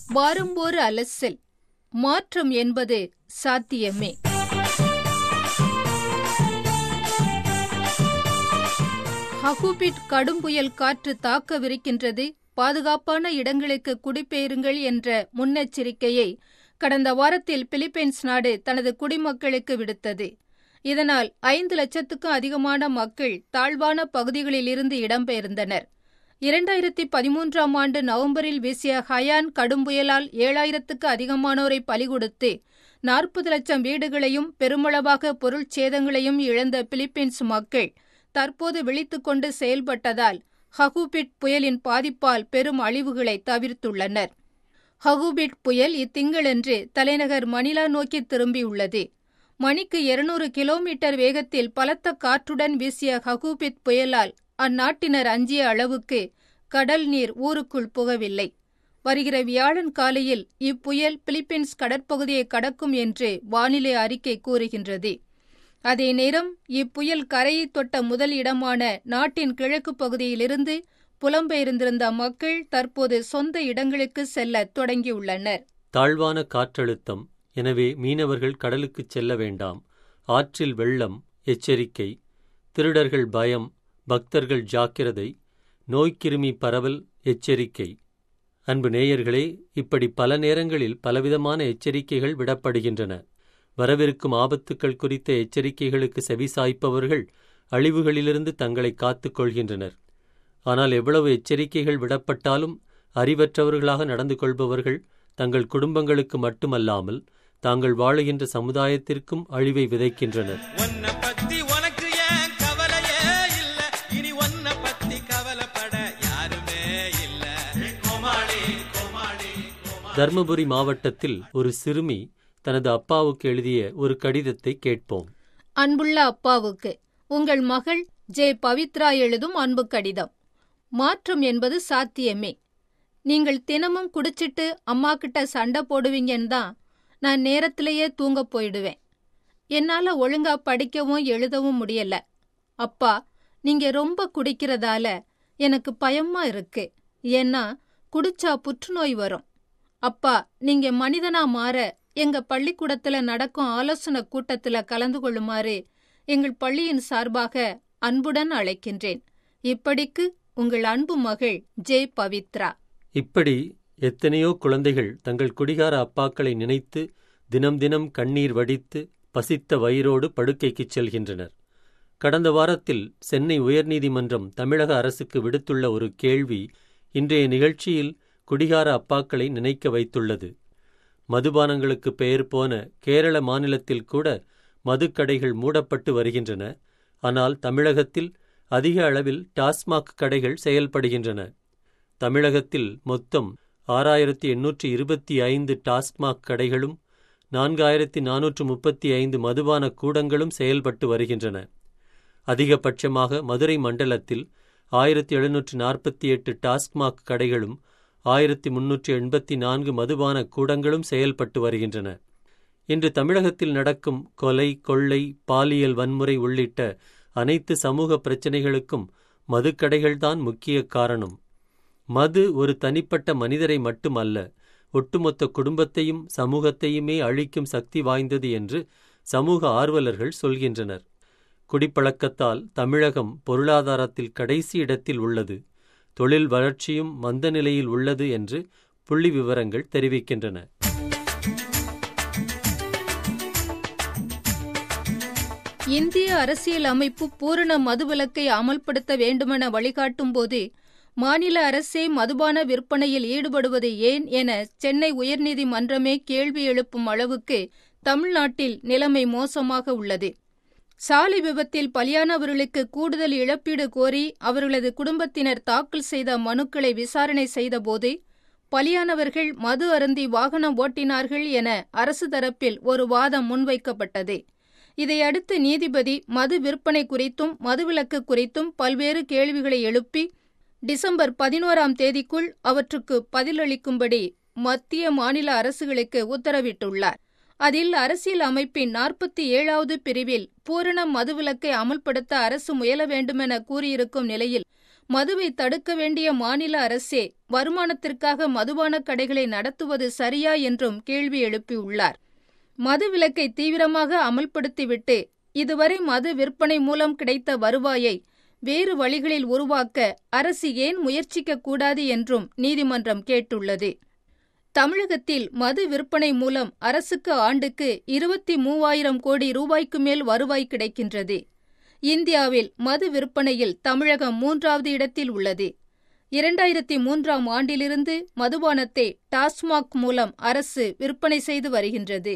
வாரம் ஒரு அலசல் மாற்றம் என்பது சாத்தியமே ஹகுபிட் கடும் புயல் காற்று தாக்கவிருக்கின்றது பாதுகாப்பான இடங்களுக்கு குடிபெயருங்கள் என்ற முன்னெச்சரிக்கையை கடந்த வாரத்தில் பிலிப்பைன்ஸ் நாடு தனது குடிமக்களுக்கு விடுத்தது இதனால் ஐந்து லட்சத்துக்கும் அதிகமான மக்கள் தாழ்வான பகுதிகளில் இருந்து இடம்பெயர்ந்தனர் இரண்டாயிரத்தி பதிமூன்றாம் ஆண்டு நவம்பரில் வீசிய ஹயான் கடும் புயலால் ஏழாயிரத்துக்கு அதிகமானோரை பலிகொடுத்து நாற்பது லட்சம் வீடுகளையும் பெருமளவாக பொருள் சேதங்களையும் இழந்த பிலிப்பைன்ஸ் மக்கள் தற்போது விழித்துக்கொண்டு செயல்பட்டதால் ஹகுபிட் புயலின் பாதிப்பால் பெரும் அழிவுகளை தவிர்த்துள்ளனர் ஹகுபிட் புயல் இத்திங்களன்று தலைநகர் மணிலா நோக்கி திரும்பியுள்ளது மணிக்கு இருநூறு கிலோமீட்டர் வேகத்தில் பலத்த காற்றுடன் வீசிய ஹகுபித் புயலால் அந்நாட்டினர் அஞ்சிய அளவுக்கு கடல் நீர் ஊருக்குள் புகவில்லை வருகிற வியாழன் காலையில் இப்புயல் பிலிப்பைன்ஸ் கடற்பகுதியை கடக்கும் என்று வானிலை அறிக்கை கூறுகின்றது அதே நேரம் இப்புயல் கரையை தொட்ட முதல் இடமான நாட்டின் கிழக்கு பகுதியிலிருந்து புலம்பெயர்ந்திருந்த மக்கள் தற்போது சொந்த இடங்களுக்கு செல்ல தொடங்கியுள்ளனர் தாழ்வான காற்றழுத்தம் எனவே மீனவர்கள் கடலுக்குச் செல்ல வேண்டாம் ஆற்றில் வெள்ளம் எச்சரிக்கை திருடர்கள் பயம் பக்தர்கள் ஜாக்கிரதை நோய்க்கிருமி பரவல் எச்சரிக்கை அன்பு நேயர்களே இப்படி பல நேரங்களில் பலவிதமான எச்சரிக்கைகள் விடப்படுகின்றன வரவிருக்கும் ஆபத்துக்கள் குறித்த எச்சரிக்கைகளுக்கு செவிசாய்ப்பவர்கள் அழிவுகளிலிருந்து தங்களை காத்துக் கொள்கின்றனர் ஆனால் எவ்வளவு எச்சரிக்கைகள் விடப்பட்டாலும் அறிவற்றவர்களாக நடந்து கொள்பவர்கள் தங்கள் குடும்பங்களுக்கு மட்டுமல்லாமல் தாங்கள் வாழுகின்ற சமுதாயத்திற்கும் அழிவை விதைக்கின்றனர் உன்னை பத்தி உனக்கு ஏன் கவலையே இல்ல இனி உன்னை பத்தி கவலைப்பட யாருமே இல்ல கோமாளி கோமாளி கோமாளி தர்மபுரி மாவட்டத்தில் ஒரு சிறுமி தனது அப்பாவுக்கு எழுதிய ஒரு கடிதத்தை கேட்போம் அன்புள்ள அப்பாவுக்கு உங்கள் மகள் ஜே பவித்ரா எழுதும் அன்பு கடிதம் மாற்றம் என்பது சாத்தியமே நீங்கள் தினமும் குடிச்சிட்டு அம்மா கிட்ட சண்டை போடுவீங்கன்னு தான் நான் நேரத்திலேயே தூங்க போயிடுவேன் என்னால ஒழுங்கா படிக்கவும் எழுதவும் முடியல அப்பா நீங்க ரொம்ப குடிக்கிறதால எனக்கு பயமா இருக்கு ஏன்னா குடிச்சா புற்றுநோய் வரும் அப்பா நீங்க மனிதனா மாற எங்க பள்ளிக்கூடத்துல நடக்கும் ஆலோசனை கூட்டத்துல கலந்து கொள்ளுமாறு எங்கள் பள்ளியின் சார்பாக அன்புடன் அழைக்கின்றேன் இப்படிக்கு உங்கள் அன்பு மகள் ஜே பவித்ரா இப்படி எத்தனையோ குழந்தைகள் தங்கள் குடிகார அப்பாக்களை நினைத்து தினம் தினம் கண்ணீர் வடித்து பசித்த வயிறோடு படுக்கைக்குச் செல்கின்றனர் கடந்த வாரத்தில் சென்னை உயர்நீதிமன்றம் தமிழக அரசுக்கு விடுத்துள்ள ஒரு கேள்வி இன்றைய நிகழ்ச்சியில் குடிகார அப்பாக்களை நினைக்க வைத்துள்ளது மதுபானங்களுக்கு பெயர் போன கேரள மாநிலத்தில் கூட மதுக்கடைகள் மூடப்பட்டு வருகின்றன ஆனால் தமிழகத்தில் அதிக அளவில் டாஸ்மாக் கடைகள் செயல்படுகின்றன தமிழகத்தில் மொத்தம் ஆறாயிரத்தி எண்ணூற்றி இருபத்தி ஐந்து டாஸ்மாக் கடைகளும் நான்காயிரத்தி நானூற்று முப்பத்தி ஐந்து மதுபான கூடங்களும் செயல்பட்டு வருகின்றன அதிகபட்சமாக மதுரை மண்டலத்தில் ஆயிரத்தி எழுநூற்று நாற்பத்தி எட்டு டாஸ்மாக் கடைகளும் ஆயிரத்தி முன்னூற்றி எண்பத்தி நான்கு மதுபான கூடங்களும் செயல்பட்டு வருகின்றன இன்று தமிழகத்தில் நடக்கும் கொலை கொள்ளை பாலியல் வன்முறை உள்ளிட்ட அனைத்து சமூக பிரச்சினைகளுக்கும் மதுக்கடைகள்தான் முக்கிய காரணம் மது ஒரு தனிப்பட்ட மனிதரை மட்டுமல்ல ஒட்டுமொத்த குடும்பத்தையும் சமூகத்தையுமே அழிக்கும் சக்தி வாய்ந்தது என்று சமூக ஆர்வலர்கள் சொல்கின்றனர் குடிப்பழக்கத்தால் தமிழகம் பொருளாதாரத்தில் கடைசி இடத்தில் உள்ளது தொழில் வளர்ச்சியும் மந்த நிலையில் உள்ளது என்று புள்ளி விவரங்கள் தெரிவிக்கின்றன இந்திய அரசியல் அமைப்பு பூரண மதுவிலக்கை அமல்படுத்த வேண்டுமென வழிகாட்டும் போது மாநில அரசே மதுபான விற்பனையில் ஈடுபடுவது ஏன் என சென்னை உயர்நீதிமன்றமே கேள்வி எழுப்பும் அளவுக்கு தமிழ்நாட்டில் நிலைமை மோசமாக உள்ளது சாலை விபத்தில் பலியானவர்களுக்கு கூடுதல் இழப்பீடு கோரி அவர்களது குடும்பத்தினர் தாக்கல் செய்த மனுக்களை விசாரணை செய்தபோது பலியானவர்கள் மது அருந்தி வாகனம் ஓட்டினார்கள் என அரசு தரப்பில் ஒரு வாதம் முன்வைக்கப்பட்டது இதையடுத்து நீதிபதி மது விற்பனை குறித்தும் மதுவிலக்கு குறித்தும் பல்வேறு கேள்விகளை எழுப்பி டிசம்பர் பதினோராம் தேதிக்குள் அவற்றுக்கு பதிலளிக்கும்படி மத்திய மாநில அரசுகளுக்கு உத்தரவிட்டுள்ளார் அதில் அரசியல் அமைப்பின் நாற்பத்தி ஏழாவது பிரிவில் பூரண மதுவிலக்கை அமல்படுத்த அரசு முயல வேண்டுமென கூறியிருக்கும் நிலையில் மதுவை தடுக்க வேண்டிய மாநில அரசே வருமானத்திற்காக மதுபான கடைகளை நடத்துவது சரியா என்றும் கேள்வி எழுப்பியுள்ளார் மது விலக்கை தீவிரமாக அமல்படுத்திவிட்டு இதுவரை மது விற்பனை மூலம் கிடைத்த வருவாயை வேறு வழிகளில் உருவாக்க அரசு ஏன் முயற்சிக்க கூடாது என்றும் நீதிமன்றம் கேட்டுள்ளது தமிழகத்தில் மது விற்பனை மூலம் அரசுக்கு ஆண்டுக்கு இருபத்தி மூவாயிரம் கோடி ரூபாய்க்கு மேல் வருவாய் கிடைக்கின்றது இந்தியாவில் மது விற்பனையில் தமிழகம் மூன்றாவது இடத்தில் உள்ளது இரண்டாயிரத்தி மூன்றாம் ஆண்டிலிருந்து மதுபானத்தை டாஸ்மாக் மூலம் அரசு விற்பனை செய்து வருகின்றது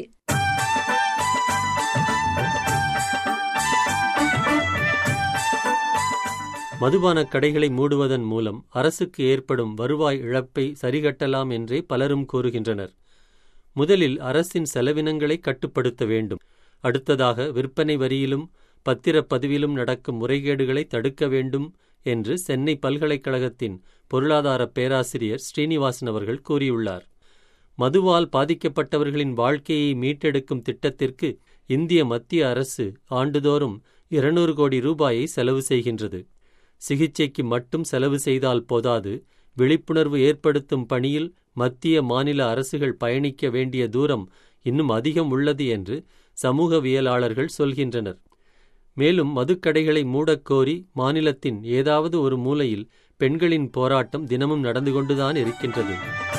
மதுபானக் கடைகளை மூடுவதன் மூலம் அரசுக்கு ஏற்படும் வருவாய் இழப்பை சரிகட்டலாம் என்றே பலரும் கூறுகின்றனர் முதலில் அரசின் செலவினங்களை கட்டுப்படுத்த வேண்டும் அடுத்ததாக விற்பனை வரியிலும் பத்திரப்பதிவிலும் நடக்கும் முறைகேடுகளை தடுக்க வேண்டும் என்று சென்னை பல்கலைக்கழகத்தின் பொருளாதார பேராசிரியர் ஸ்ரீனிவாசன் அவர்கள் கூறியுள்ளார் மதுவால் பாதிக்கப்பட்டவர்களின் வாழ்க்கையை மீட்டெடுக்கும் திட்டத்திற்கு இந்திய மத்திய அரசு ஆண்டுதோறும் இருநூறு கோடி ரூபாயை செலவு செய்கின்றது சிகிச்சைக்கு மட்டும் செலவு செய்தால் போதாது விழிப்புணர்வு ஏற்படுத்தும் பணியில் மத்திய மாநில அரசுகள் பயணிக்க வேண்டிய தூரம் இன்னும் அதிகம் உள்ளது என்று சமூகவியலாளர்கள் சொல்கின்றனர் மேலும் மதுக்கடைகளை மூடக்கோரி மாநிலத்தின் ஏதாவது ஒரு மூலையில் பெண்களின் போராட்டம் தினமும் நடந்து கொண்டுதான் இருக்கின்றது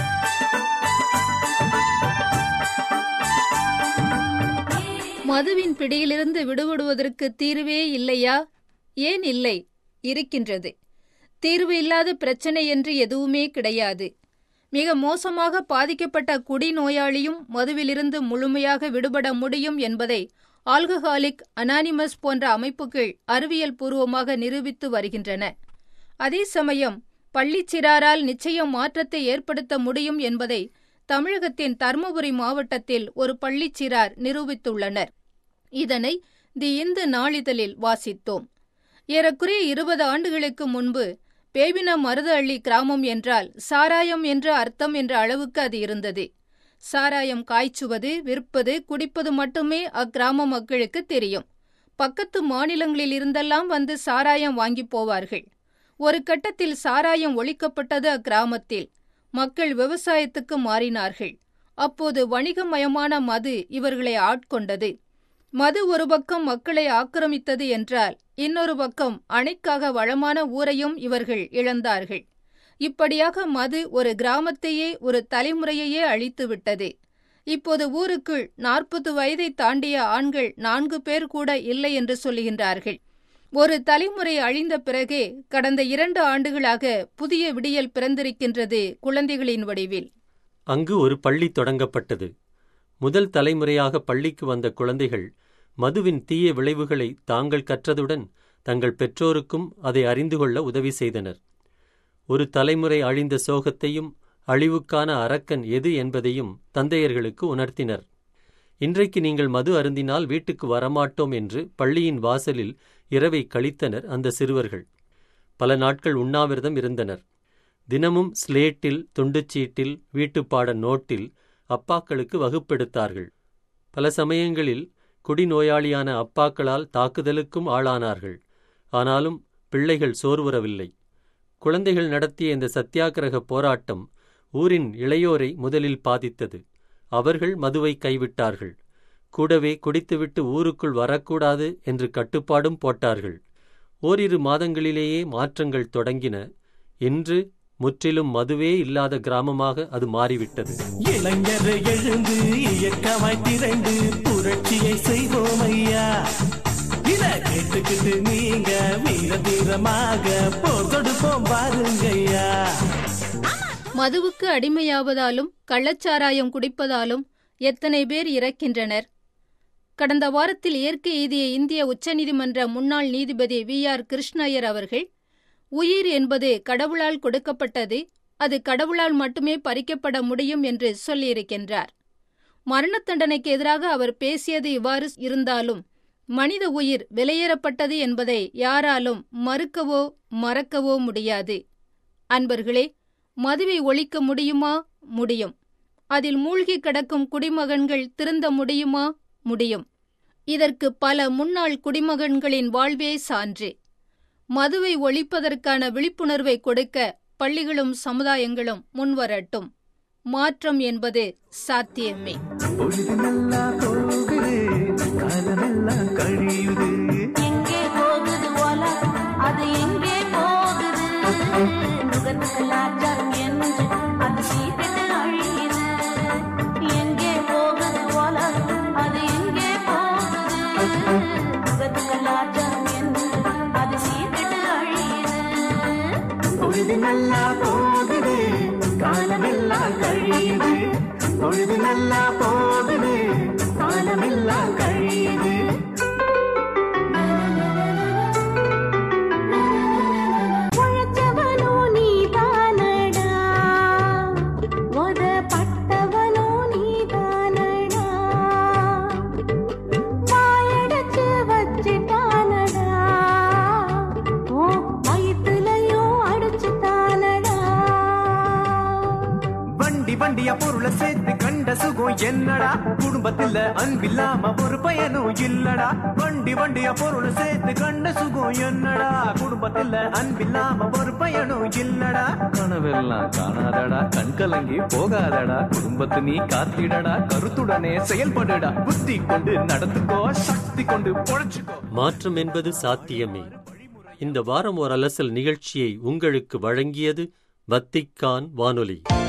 மதுவின் பிடியிலிருந்து விடுபடுவதற்கு தீர்வே இல்லையா ஏன் இல்லை இருக்கின்றது தீர்வு இல்லாத பிரச்சனை என்று எதுவுமே கிடையாது மிக மோசமாக பாதிக்கப்பட்ட குடிநோயாளியும் மதுவிலிருந்து முழுமையாக விடுபட முடியும் என்பதை ஆல்கஹாலிக் அனானிமஸ் போன்ற அமைப்புகள் அறிவியல் பூர்வமாக நிரூபித்து வருகின்றன அதே சமயம் பள்ளிச்சிறாரால் நிச்சயம் மாற்றத்தை ஏற்படுத்த முடியும் என்பதை தமிழகத்தின் தர்மபுரி மாவட்டத்தில் ஒரு பள்ளிச்சிறார் நிரூபித்துள்ளனர் இதனை தி இந்து நாளிதழில் வாசித்தோம் ஏறக்குறைய இருபது ஆண்டுகளுக்கு முன்பு பேபின மருதஅள்ளி கிராமம் என்றால் சாராயம் என்ற அர்த்தம் என்ற அளவுக்கு அது இருந்தது சாராயம் காய்ச்சுவது விற்பது குடிப்பது மட்டுமே அக்கிராம மக்களுக்கு தெரியும் பக்கத்து மாநிலங்களில் இருந்தெல்லாம் வந்து சாராயம் வாங்கி போவார்கள் ஒரு கட்டத்தில் சாராயம் ஒழிக்கப்பட்டது அக்கிராமத்தில் மக்கள் விவசாயத்துக்கு மாறினார்கள் அப்போது வணிகமயமான மது இவர்களை ஆட்கொண்டது மது ஒரு பக்கம் மக்களை ஆக்கிரமித்தது என்றால் இன்னொரு பக்கம் அணைக்காக வளமான ஊரையும் இவர்கள் இழந்தார்கள் இப்படியாக மது ஒரு கிராமத்தையே ஒரு தலைமுறையையே அழித்துவிட்டது இப்போது ஊருக்குள் நாற்பது வயதை தாண்டிய ஆண்கள் நான்கு பேர் கூட இல்லை என்று சொல்லுகின்றார்கள் ஒரு தலைமுறை அழிந்த பிறகே கடந்த இரண்டு ஆண்டுகளாக புதிய விடியல் பிறந்திருக்கின்றது குழந்தைகளின் வடிவில் அங்கு ஒரு பள்ளி தொடங்கப்பட்டது முதல் தலைமுறையாக பள்ளிக்கு வந்த குழந்தைகள் மதுவின் தீய விளைவுகளை தாங்கள் கற்றதுடன் தங்கள் பெற்றோருக்கும் அதை அறிந்து கொள்ள உதவி செய்தனர் ஒரு தலைமுறை அழிந்த சோகத்தையும் அழிவுக்கான அரக்கன் எது என்பதையும் தந்தையர்களுக்கு உணர்த்தினர் இன்றைக்கு நீங்கள் மது அருந்தினால் வீட்டுக்கு வரமாட்டோம் என்று பள்ளியின் வாசலில் இரவை கழித்தனர் அந்த சிறுவர்கள் பல நாட்கள் உண்ணாவிரதம் இருந்தனர் தினமும் ஸ்லேட்டில் துண்டுச்சீட்டில் வீட்டுப்பாட நோட்டில் அப்பாக்களுக்கு வகுப்பெடுத்தார்கள் பல சமயங்களில் குடிநோயாளியான அப்பாக்களால் தாக்குதலுக்கும் ஆளானார்கள் ஆனாலும் பிள்ளைகள் சோர்வுறவில்லை குழந்தைகள் நடத்திய இந்த சத்தியாகிரக போராட்டம் ஊரின் இளையோரை முதலில் பாதித்தது அவர்கள் மதுவை கைவிட்டார்கள் கூடவே குடித்துவிட்டு ஊருக்குள் வரக்கூடாது என்று கட்டுப்பாடும் போட்டார்கள் ஓரிரு மாதங்களிலேயே மாற்றங்கள் தொடங்கின இன்று முற்றிலும் மதுவே இல்லாத கிராமமாக அது மாறிவிட்டது இளைஞர் எழுந்து இயக்கமாய் திரண்டு புரட்சியை செய்வோம் ஐயா இத கேட்டுக்கிட்டு நீங்க வீர தீரமாக போர் தொடுப்போம் பாருங்க ஐயா மதுவுக்கு அடிமையாவதாலும் கள்ளச்சாராயம் குடிப்பதாலும் எத்தனை பேர் இறக்கின்றனர் கடந்த வாரத்தில் இயற்கை எய்திய இந்திய உச்சநீதிமன்ற முன்னாள் நீதிபதி வி ஆர் கிருஷ்ணய்யர் அவர்கள் உயிர் என்பது கடவுளால் கொடுக்கப்பட்டது அது கடவுளால் மட்டுமே பறிக்கப்பட முடியும் என்று சொல்லியிருக்கின்றார் மரணத் தண்டனைக்கு எதிராக அவர் பேசியது இவ்வாறு இருந்தாலும் மனித உயிர் விலையேறப்பட்டது என்பதை யாராலும் மறுக்கவோ மறக்கவோ முடியாது அன்பர்களே மதுவை ஒழிக்க முடியுமா முடியும் அதில் மூழ்கி கிடக்கும் குடிமகன்கள் திருந்த முடியுமா முடியும் இதற்கு பல முன்னாள் குடிமகன்களின் வாழ்வே சான்று மதுவை ஒழிப்பதற்கான விழிப்புணர்வை கொடுக்க பள்ளிகளும் சமுதாயங்களும் முன்வரட்டும் மாற்றம் என்பது சாத்தியமே பொழுது நல்லா போகுது காலமெல்லாம் கழியுது எங்கே போகுது உலகம் அது எங்கே போகுது நுகர்வு கலாச்சாரம் என்று அது சீக்கிட்டு அழியுது எங்கே போகுது உலகம் அது எங்கே போகுது நுகர்வு கலாச்சாரம் என்று அது சீக்கிட்டு அழியுது பொழுது நல்லா போகுது காலமெல்லாம் கழியுது பொழுது நல்லா போகுது காலமெல்லாம் கழியுது உழைச்சவனோ நீதானடா உதப்பட்டவனோ நீதானடா வாயடைச்சு வச்சிட்டானடா ஓ வயிற்றுலையும் அடிச்சுட்டானடா வண்டி வண்டியா பொருளை சேர்த்து கண்ட சுகம் என்னடா குடும்பத்துல அன்பில்லாம ஒரு பயனும் இல்லடா வண்டி வண்டியா பொருளை சேர்த்து கண்ட சுகம் என்னடா குடும்பத்துல அன்பில்லாம ஒரு பயனும் இல்லடா கனவெல்லாம் காணாதடா கண் கலங்கி போகாதடா குடும்பத்தை நீ காத்திடடா கருத்துடனே செயல்படுடா புத்தி கொண்டு நடந்துக்கோ சக்தி கொண்டு பொழைச்சுக்கோ மாற்றம் என்பது சாத்தியமே இந்த வாரம் ஒரு அலசல் நிகழ்ச்சியை உங்களுக்கு வழங்கியது வத்திக்கான் வானொலி